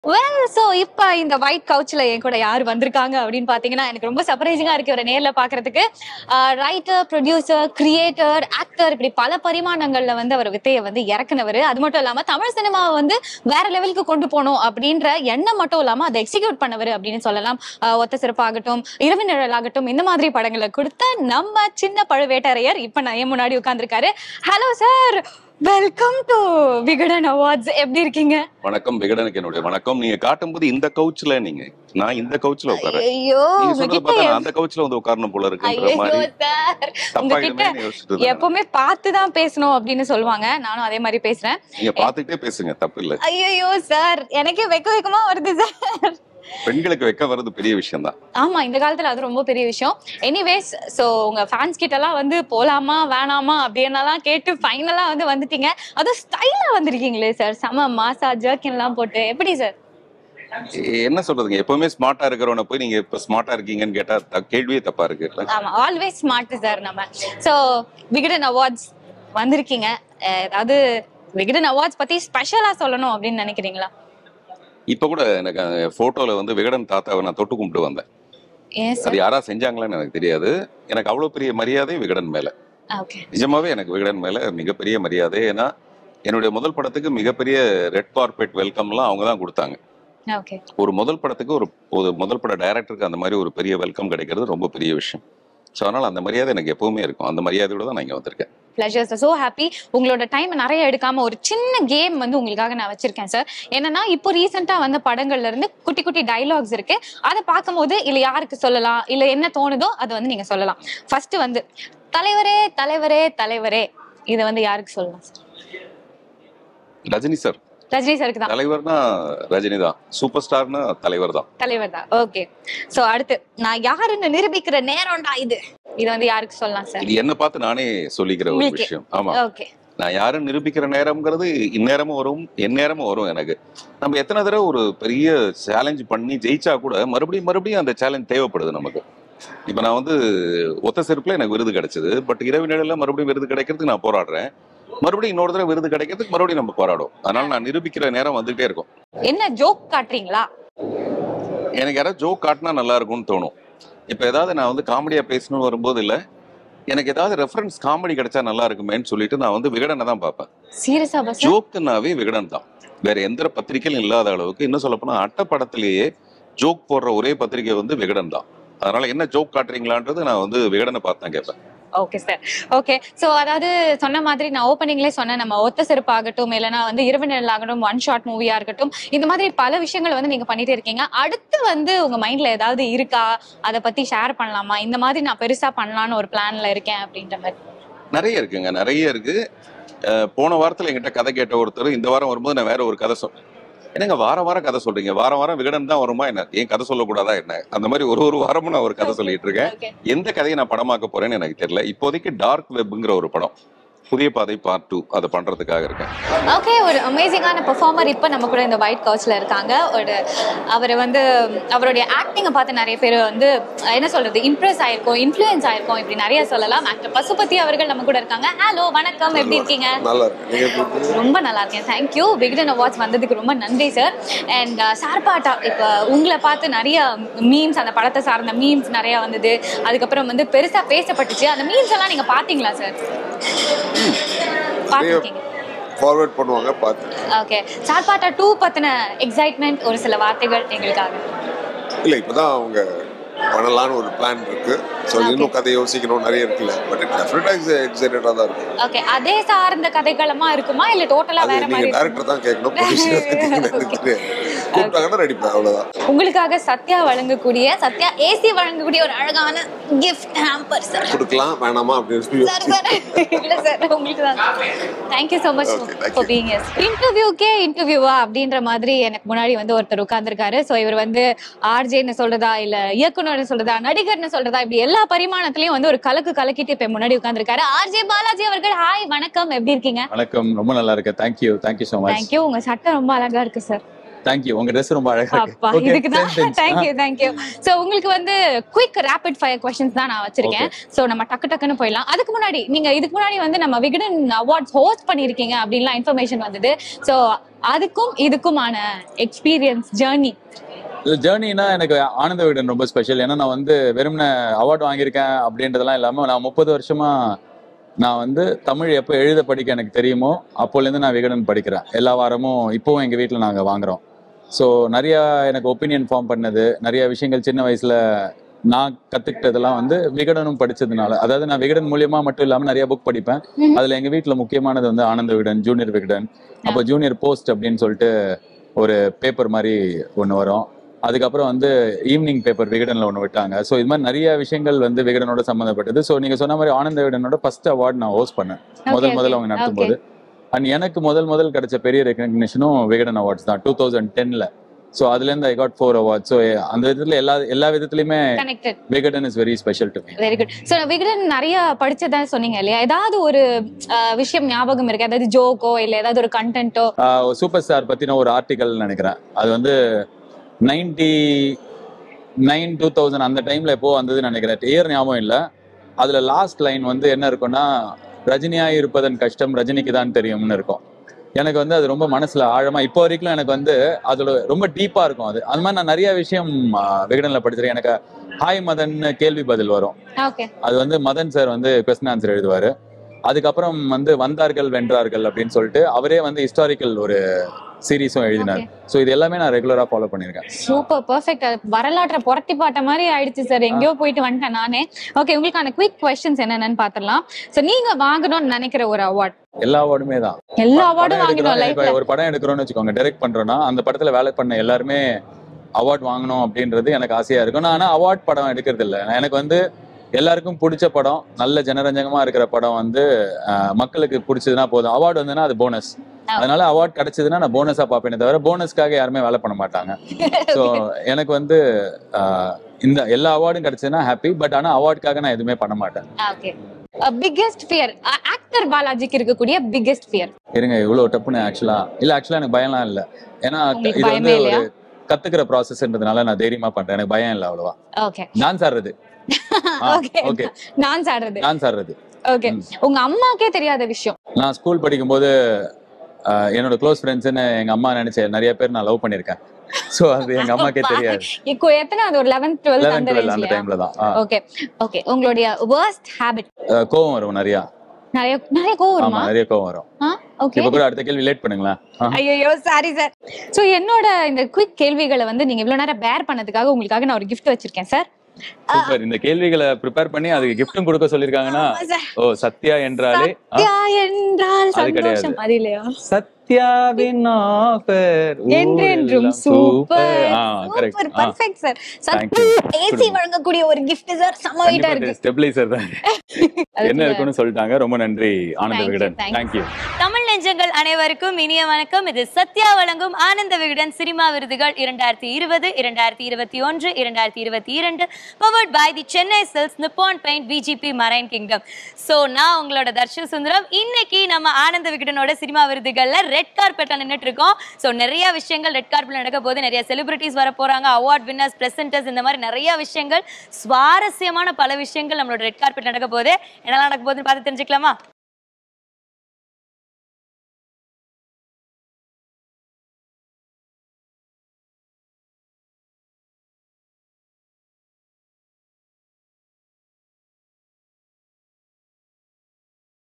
Well so இப்ப இந்த white கவுச்ல என் கூட யார் வந்திருக்காங்க அப்படின்னு பாத்தீங்கன்னா எனக்கு ரொம்ப சர்ப்ரைசிங்கா இருக்கு ஒரு நேர்ல பாக்குறதுக்கு ரைட்டர் ப்ரொடியூசர் கிரியேட்டர் ஆக்டர் இப்படி பல பரிமாணங்கள்ல வந்து அவர் வித்தையை வந்து இறக்குனவர் அது மட்டும் இல்லாம தமிழ் சினிமாவை வந்து வேற லெவலுக்கு கொண்டு போகணும் அப்படின்ற எண்ணம் மட்டும் இல்லாம அதை எக்ஸிக்யூட் பண்ணவர் அப்படின்னு சொல்லலாம் ஆஹ் ஒத்த சிறப்பாகட்டும் இரவு நிழல் ஆகட்டும் இந்த மாதிரி படங்களை கொடுத்த நம்ம சின்ன பழுவேட்டரையர் இப்ப நான் என் முன்னாடி உட்கார்ந்திருக்காரு hello sir welcome to Vikatan awards எப்படி இருக்கீங்க வணக்கம் விகடனுக்கு என்னுடைய வணக்கம் நீங்க காட்டும்போது இந்த கவுச்ல நீங்க நான் இந்த கவுச்ல உட்காரேன் ஐயோ நீங்க சொல்றது உங்ககிட்ட பார்த்தா நான் அந்த கவுச்ல வந்து உட்காரணும் போல இருக்குன்ற ஐயோ மாதிரி சார் தப்பா உங்ககிட்ட இருக்குமே யோசிச்சுட்டு இருந்தேன். எப்பவுமே பார்த்து தான் பேசணும் அப்படின்னு சொல்லுவாங்க நானும் அதே மாதிரி பேசுறேன் நீங்க பாத்துக்கிட்டே பேசுங்க தப்பு இல்ல ஐயோ சார் எனக்கே வெக்க வெக்கமா வருது சார் பெண்களுக்கு வெக்க வர்றது பெரிய விஷயம் தான் ஆமா இந்த காலத்துல அது ரொம்ப பெரிய விஷயம் எனிவேஸ் சோ உங்க ஃபேன்ஸ் கிட்ட எல்லாம் வந்து போலாமா வேணாமா அப்படின்னலாம் கேட்டு ஃபைனலா வந்து வந்துட்டீங்க அதுவும் ஸ்டைலா வந்திருக்கீங்களே சார் செம மாசா ஜர்க்கின் எல்லாம் போட்டு எப்படி சார் என்ன சொல்றதுங்க எப்பவுமே ஸ்மார்ட்டா இருக்கிறவன போய் நீங்க இப்ப ஸ்மார்ட்டா இருக்கீங்கன்னு கேட்டா த- கேள்வியே தப்பா இருக்கு இல்ல? ஆமா ஆல்வேஸ் ஸ்மார்ட் சார் நம்ம சோ விகடன் அவார்ட்ஸ் வந்திருக்கீங்க அஹ் ஏதாவது விகடன் அவார்ட்ஸ் பத்தி ஸ்பெஷலா சொல்லணும் அப்படின்னு நினைக்கிறீங்களா இப்ப கூட எனக்கு போட்டோல வந்து விகடன் தாத்தாவை நான் தொட்டு கும்பிட்டு வந்தேன் ஏன் அது சார் யாரா செஞ்சாங்களான்னு எனக்கு தெரியாது எனக்கு அவ்வளவு பெரிய மரியாதை விகடன் மேல ஓகே நிஜமாவே எனக்கு விகடன் மேல மிகப்பெரிய மரியாதை ஏன்னா என்னுடைய முதல் படத்துக்கு மிகப்பெரிய ரெட் கார்பெட் வெல்கம்லாம் அவங்க தான் கொடுத்தாங்க ஓகே ஒரு முதல் படத்துக்கு ஒரு ஒரு முதல் பட டைரக்டருக்கு அந்த மாதிரி ஒரு பெரிய வெல்கம் கிடைக்கிறது ரொம்ப பெரிய விஷயம் ஸோ அதனால அந்த மரியாதை எனக்கு எப்பவுமே இருக்கும் அந்த மரியாதையோட தான் நான் இங்க வந்திருக்கேன் பிளஷர் சார் ஸோ ஹாப்பி உங்களோட டைம் நிறைய எடுக்காம ஒரு சின்ன கேம் வந்து உங்களுக்காக நான் வச்சிருக்கேன் சார் என்னன்னா இப்போ ரீசெண்டா வந்த படங்கள்ல இருந்து குட்டி குட்டி டைலாக்ஸ் இருக்கு அதை பார்க்கும்போது இல்ல யாருக்கு சொல்லலாம் இல்ல என்ன தோணுதோ அதை வந்து நீங்க சொல்லலாம் ஃபர்ஸ்ட் வந்து தலைவரே தலைவரே தலைவரே இதை வந்து யாருக்கு சொல்லலாம் சார் ரஜினி சார் ரஜினி சாருக்கு தான் தலைவர்னா ரஜினி தான் சூப்பர் ஸ்டார்னா தலைவர் தான் தலைவர் தான் ஓகே சோ அடுத்து நான் யாருன்னு நிரூபிக்கிற நேரம்டா இது இது வந்து யாருக்கு சொல்லலாம் சார் இது என்ன பார்த்து நானே சொல்லிக்கிற ஒரு உங்களுக்கே. விஷயம் ஆமா ஓகே நான் யாரும் நிரூபிக்கிற நேரம்ங்கிறது இந்நேரமும் வரும் எந்நேரமும் வரும் எனக்கு நம்ம எத்தனை தடவை ஒரு பெரிய சேலஞ்ச் பண்ணி ஜெயிச்சா கூட மறுபடியும் மறுபடியும் அந்த சேலஞ்ச் தேவைப்படுது நமக்கு இப்ப நான் வந்து ஒத்த செருப்புல எனக்கு விருது கிடைச்சது பட் இரவு நிலையில மறுபடியும் விருது கிடைக்கிறதுக்கு நான் போராடுறேன் மறுபடியும் இன்னொரு தடவை விருது கிடைக்கிறதுக்கு மறுபடியும் நம்ம போராடும் அதனால நான் நிரூபிக்கிற நேரம் வந்துகிட்டே இருக்கும் என்ன ஜோக் காட்டுறீங்களா எனக்கு யாராவது ஜோக் காட்டினா நல்லா இருக்கும்னு தோணும் இப்ப ஏதாவது நான் வந்து காமெடியா பேசணும்னு வரும்போது இல்ல எனக்கு ஏதாவது ரெஃபரன்ஸ் காமெடி கிடைச்சா நல்லா இருக்குமேன்னு சொல்லிட்டு நான் வந்து விகடனை தான் பார்ப்பேன் சீரியஸா பஸ் ஜோக்குனாவே விகடன் தான் வேற எந்த பத்திரிகையும் இல்லாத அளவுக்கு இன்னும் சொல்ல போனா அட்டை படத்திலேயே ஜோக் போடுற ஒரே பத்திரிகை வந்து விகடன் தான் அதனால என்ன ஜோக் காட்டுறீங்களான்றது நான் வந்து விகடனை பார்த்து தான் கேட்பேன் ஓகே சார் ஓகே சோ அதாவது சொன்ன மாதிரி நான் ஓப்பனிங்லேயே சொன்னேன் நம்ம ஒத்த செருப்பு ஆகட்டும் இல்லைன்னா வந்து இரவு நிழல் ஆகட்டும் ஒன் ஷாட் மூவியா இருக்கட்டும் இந்த மாதிரி பல விஷயங்கள் வந்து நீங்க பண்ணிட்டே இருக்கீங்க அடுத்து வந்து உங்க மைண்ட்ல ஏதாவது இருக்கா அதை பத்தி ஷேர் பண்ணலாமா இந்த மாதிரி நான் பெருசா பண்ணலாம்னு ஒரு பிளான்ல இருக்கேன் அப்படின்ற மாதிரி நிறைய இருக்குங்க நிறைய இருக்கு அஹ் போன வாரத்துல என்கிட்ட கதை கேட்ட ஒருத்தர் இந்த வாரம் வரும்போது நான் வேற ஒரு கதை சொன்னேன் என்னங்க வாரம் வாரம் கதை சொல்றீங்க வாரம் வாரம் விகடன் தான் வருமா என்ன ஏன் கதை சொல்லக்கூடாதா என்ன அந்த மாதிரி ஒரு ஒரு வாரமும் நான் ஒரு கதை சொல்லிட்டு இருக்கேன் ஓகே எந்த கதையை நான் படமாக்க போறேன்னு எனக்கு தெரியல இப்போதைக்கு டார்க் வெப்ங்கிற ஒரு படம் புதிய பாதை பார்ட் டூ அதை பண்றதுக்காக இருக்கேன் ஓகே ஒரு அமேசிங்கான பெர்ஃபார்மர் இப்போ நம்ம கூட இந்த ஒயிட் கவுச்ல இருக்காங்க ஒரு அவர் வந்து அவருடைய ஆக்டிங்கை பார்த்து நிறைய பேர் வந்து என்ன சொல்றது இம்ப்ரெஸ் ஆயிருக்கும் இன்ஃப்ளூயன்ஸ் ஆயிருக்கும் இப்படி நிறைய சொல்லலாம் ஆக்டர் பசுபதி அவர்கள் நம்ம கூட இருக்காங்க ஹலோ வணக்கம் எப்படி இருக்கீங்க நல்லா இருக்கு நீங்க எப்படி இருக்கீங்க? ரொம்ப நல்லா இருக்கேன் தேங்க்யூ விகடன் அவார்ட்ஸ் வந்ததுக்கு ரொம்ப நன்றி சார் அண்ட் சார்பாட்டா இப்போ உங்களை பார்த்து நிறைய மீம்ஸ் அந்த படத்தை சார்ந்த மீம்ஸ் நிறைய வந்தது அதுக்கப்புறம் வந்து பெருசா பேசப்பட்டுச்சு அந்த மீம்ஸ் எல்லாம் நீங்க பாத்தீங்களா சார் பார்த்துருக்கீங்க ஃபார்வர்ட் பண்ணுவாங்க பார்த்து ஓகே சார்பாட்டா டூ பத்தின எக்ஸைட்மெண்ட் ஒரு சில வார்த்தைகள் எங்களுக்காக இல்லை இப்போதான் அவங்க பண்ணலான்னு ஒரு பிளான் இருக்கு ஸோ இன்னும் கதை யோசிக்கணும் நிறைய இருக்குல்ல பட் டெஃபினட்டாக எக்ஸைட்டடாக தான் இருக்கும் ஓகே அதே சார்ந்த கதைகளமா இருக்குமா இல்ல டோட்டலா அது வேற நீங்க மாதிரி டேரக்டர் தான் கேட்கணும் ப்ரொடியூசர் எனக்கு தெரியாது கூப்பிட்டாங்கன்னா நடிப்பேன் அவ்வளோதான் உங்களுக்காக சத்யா வழங்கக்கூடிய சத்யா ஏசி வழங்கக்கூடிய ஒரு அழகான கிஃப்ட் ஹேம்பர் சார் கொடுக்கலாம் வேணாமா அப்படின்னு சொல்லி சார் சார் இல்ல சார் உங்களுக்கு தான் thank you so much Okay, thank for being as இன்டர்வியூக்கே இன்டர்வியூவா அப்படின்ற மாதிரி எனக்கு முன்னாடி வந்து ஒருத்தர் உட்கார்ந்திருக்காரு ஸோ இவர் வந்து ஆர்ஜேன்னு சொல்றதா இல்ல இயக்குனர்னு சொல்றதா நடிகர்னு சொல்றதா இப்படி எல்லா பரிமாணத்திலயும் வந்து ஒரு கலக்கு கலக்கிட்டு இப்ப முன்னாடி உட்கார்ந்திருக்காரு ஆர்ஜே பாலாஜி அவர்கள் ஹாய் வணக்கம் எப்படி இருக்கீங்க வணக்கம் ரொம்ப நல்லா இருக்கு thank you thank you so much thank you உங்க சட்டை ரொம்ப அழகா இருக்கு சார் தேங்க்யூ உங்க ட்ரெஸ் ரொம்ப அழகா அப்பா இருக்கு Okay, இதுக்கு தான் same things. Thank you thank you so உங்களுக்கு வந்து குயிக் ரேபிட் ஃபயர் கொஸ்டின்ஸ் தான் நான் வச்சிருக்கேன் சோ நம்ம டக்கு டக்குன்னு போயிடலாம் அதுக்கு முன்னாடி நீங்க இதுக்கு முன்னாடி வந்து நம்ம விகடன் அவார்ட்ஸ் ஹோஸ்ட் பண்ணிருக்கீங்க அப்படின்லாம் இன்ஃபர்மேஷன் வந்தது சோ அதுக்கும் இதுக்குமான எக்ஸ்பீரியன்ஸ் ஜேர்னி ஜேர்னினா எனக்கு ஆனந்த விகடன் ரொம்ப ஸ்பெஷல் ஏன்னா நான் வந்து வெறும்ன அவார்டு வாங்கியிருக்கேன் அப்படின்றதெல்லாம் இல்லாமல் நான் முப்பது வருஷமா நான் வந்து தமிழ் எப்போ எழுத படிக்க எனக்கு தெரியுமோ அப்போலேருந்து நான் விகடன் படிக்கிறேன் எல்லா வாரமும் இப்போவும் எங்கள் வீட்டில் நாங்கள் வாங்குறோம் ஸோ நிறையா எனக்கு ஒப்பீனியன் ஃபார்ம் பண்ணது நிறைய விஷயங்கள் சின்ன வயசில் நான் கற்றுக்கிட்டதெல்லாம் வந்து விகடனும் படிச்சதுனால அதாவது நான் விகடன் மூலியமா மட்டும் இல்லாமல் நிறைய புக் படிப்பேன் ம்ஹும். அதில் எங்கள் வீட்டில் முக்கியமானது வந்து ஆனந்த விகடன் ஜூனியர் விகடன் அப்போ ஜூனியர் போஸ்ட் அப்படின்னு சொல்லிட்டு ஒரு பேப்பர் மாதிரி ஒன்று வரும் அதுக்கப்புறம் வந்து ஈவினிங் பேப்பர் விகடனில் ஒன்று விட்டாங்க ஸோ இது மாதிரி நிறைய விஷயங்கள் வந்து விகடனோட சம்மந்தப்பட்டது ஸோ நீங்கள் சொன்ன மாதிரி ஆனந்த விகடனோட ஃபர்ஸ்ட் அவார்டு நான் ஹோஸ்ட் பண்ணேன் முதல் முதல்ல அவங்க நடத்தும் போது அண்ட் எனக்கு முதல் முதல் கிடைச்ச பெரிய ரெக்கக்னிஷனும் விகடன் அவார்ட்ஸ் தான் டூ தௌசண்ட் டென்ல ஸோ அதுலேருந்து I got four award so அந்த விதத்தில் எல்லா எல்லா விதத்துலையுமே connected Vikatan is very special to me very good so Vikatan நிறைய படிச்சதா சொன்னீங்க இல்லையா ஏதாவது ஒரு அஹ், விஷயம் ஞாபகம் இருக்கு அதாவது ஜோக்கோ இல்ல ஏதாவது ஒரு கண்டென்ட்டோ சூப்பர் ஸ்டார் பற்றின ஒரு ஆர்டிக்கல் நினைக்கிறேன் அது வந்து நைன்டி நைன் டூ தௌசண்ட் அந்த டைமில் எப்போ வந்ததுன்னு நினைக்கிறேன் இயர் ஞாபகம் இல்லை அதில் லாஸ்ட் லைன் வந்து என்ன இருக்கும்னா ரஜினியாக இருப்பதன் கஷ்டம் ரஜினிக்கு தான் தெரியும்னு இருக்கும் எனக்கு வந்து அது ரொம்ப மனசுல ஆழமா இப்போ வரைக்கும் எனக்கு வந்து அதுல ரொம்ப டீப்பா இருக்கும் அது அது மாதிரி நான் நிறைய விஷயம் ஆ, விகடன்ல படிச்சிருக்கேன் எனக்கு ஹாய் மதன் கேள்வி பதில் வரும் ஓகே அது வந்து மதன் சார் வந்து கொஸ்டின் ஆன்சர் எழுதுவாரு அதுக்கப்புறம் வந்து வந்தார்கள் வென்றார்கள் அப்படின்னு சொல்லிட்டு அவரே வந்து ஹிஸ்டாரிக்கல் ஒரு சீரீஸும் எழுதினார் ஸோ இது எல்லாமே நான் ரெகுலரா ஃபாலோ பண்ணியிருக்கேன் சூப்பர் பெர்ஃபெக்ட் வரலாற்றை புரட்டி பாட்ட மாதிரி ஆயிடுச்சு சார் எங்கேயோ போயிட்டு வந்துட்டேன் நானே ஓகே உங்களுக்கான குவிக் கொஸ்டின்ஸ் என்னென்னு பார்த்துடலாம் ஸோ நீங்க வாங்கணும்னு நினைக்கிற ஒரு அவார்ட் எல்லா அவார்டுமே தான் எல்லா படம் அவார்டும் வாங்கணும் எடுக்கிறோம், லைஃப்ல இப்ப ஒரு படம் எடுக்கிறோம்னு வச்சுக்கோங்க டைரக்ட் பண்றோம்னா அந்த படத்துல வேலை பண்ண எல்லாருமே அவார்ட் வாங்கணும் அப்படின்றது எனக்கு ஆசையா இருக்கும் நான் ஆனா அவார்ட் படம் எடுக்கிறது இல்ல நான் எனக்கு வந்து எல்லாருக்கும் பிடிச்ச படம் நல்ல ஜனரஞ்சகமா இருக்கிற படம் வந்து அஹ், மக்களுக்கு பிடிச்சதுன்னா போதும் அவார்டு வந்ததுன்னா அது போனஸ் அதனால அவார்ட் கிடைச்சதுன்னா நான் போனஸா பார்ப்பேனே தவிர போனஸ்க்காக யாருமே வேலை பண்ண மாட்டாங்க ஸோ எனக்கு வந்து அஹ், இந்த எல்லா அவார்டும் கிடைச்சதுன்னா ஹாப்பி பட் ஆனா அவார்டுக்காக நான் எதுவுமே பண்ண மாட்டேன் ஓகே பிக்கெஸ்ட் ஃபியர் ஆக்டர் பாலாஜிக்கு இருக்கக்கூடிய பிக்கெஸ்ட் ஃபியர் இருங்க இவ்வளவு டப்புன்னு ஆக்சுவலா இல்ல ஆக்சுவலா எனக்கு பயம்லாம் இல்ல ஏன்னா உங்களுக்கு இது பயமே வந்து இல்லையா? ஒரு கத்துக்கிற ப்ராசஸ்ன்றதுனால நான் தைரியமா பண்றேன் எனக்கு பயம் இல்ல அவ்வளவா ஓகே டான்ஸ் ஆடுறது ஓகே ஓகே டான்ஸ் ஆடுறது டான்ஸ் ஆடுறது ஓகே உங்க அம்மாக்கே தெரியாத விஷயம் நான் ஸ்கூல் படிக்கும்போது ஆஹ், என்னோட க்ளோஸ் ஃப்ரெண்ட்ஸ்னு எங்க அம்மா நினைச்ச நிறைய பேர் நான் லவ் பண்ணிருக்கேன் சோ அது எங்க அம்மாக்கே தெரியாது இப்போ எத்தனை அது ஒரு லெவன்த் டுவெல்த் லெவன்த் அந்த டுவெல் அந்த ரேஞ்ச்லயா டைம்ல தான் ஆஹ், ஓகே ஓகே உங்களுடைய worst ஹேபிட் ஆஹ், கோவம் வரும் நிறைய நிறைய நிறைய கோவம் ஆமா வருமா நிறைய கோவம் வரும் ஓகே இப்ப கூட அடுத்த கேள்வி லேட் பண்ணுங்களேன் ஆஹ். ஐயோ சாரி சார் சோ என்னோட இந்த குவிக் கேள்விகளை வந்து நீங்க இவ்வளவு நேரம் பேர் பண்ணதுக்காக உங்களுக்காக நான் ஒரு கிஃப்ட் வச்சிருக்கேன் சார் சூப்பர் இந்த கேள்விகளை ப்ரிப்பேர் பண்ணி அதுக்கு கிஃப்டும் கொடுக்க சொல்லிருக்காங்கன்னா ஓ சத்யா என்றாலே ஆ, சத்யா என்றால் அது கிடையாது. சந்தோஷம் அது இல்லையா சத்யாவின் ஆஃபர் என்றென்றும் சூப்பர் ஆ கரெக்ட் சூப்பர் ஆ perfect sir Thank you. AC வழங்கக்கூடிய ஒரு கிஃப்ட் சார் செம்ம வெயிட்டா இருக்கு ஸ்டெபிலைசர் தான் என்ன இருக்குன்னு சொல்லிட்டாங்க ரொம்ப நன்றி Ananda Thank you, Vikatan thank you. Thank you Tamil நெஞ்சங்கள் அனைவருக்கும் இனிய வணக்கம் இது சத்யா வழங்கும் ஆனந்த விகடன் சினிமா விருதுகள் இரண்டாயிரத்தி இருபது இரண்டாயிரத்தி இருபத்தி ஒன்று இரண்டாயிரத்தி இருபத்தி இரண்டு powered by the Chennai Silks Nippon paint VGP marine kingdom so நான் உங்களோட தர்ஷன் சுந்தரம் இன்னைக்கு நம்ம ஆனந்த விகடனோட சினிமா விருதுகள்ல ரெட் கார்பெட்ல நின்றுட்டு இருக்கோம் ஸோ நிறைய விஷயங்கள் ரெட் கார்பெட்ல நடக்க போது நிறைய செலிபிரிட்டிஸ் வர போறாங்க அவார்ட் வின்னர்ஸ் பிரசன்டர்ஸ் இந்த மாதிரி நிறைய விஷயங்கள் சுவாரஸ்யமான பல விஷயங்கள் நம்மளோட ரெட் கார்பெட் நடக்க போகுது என்னெல்லாம் நடக்க போகுதுன்னு பார்த்து தெரிஞ்சுக்கலாமா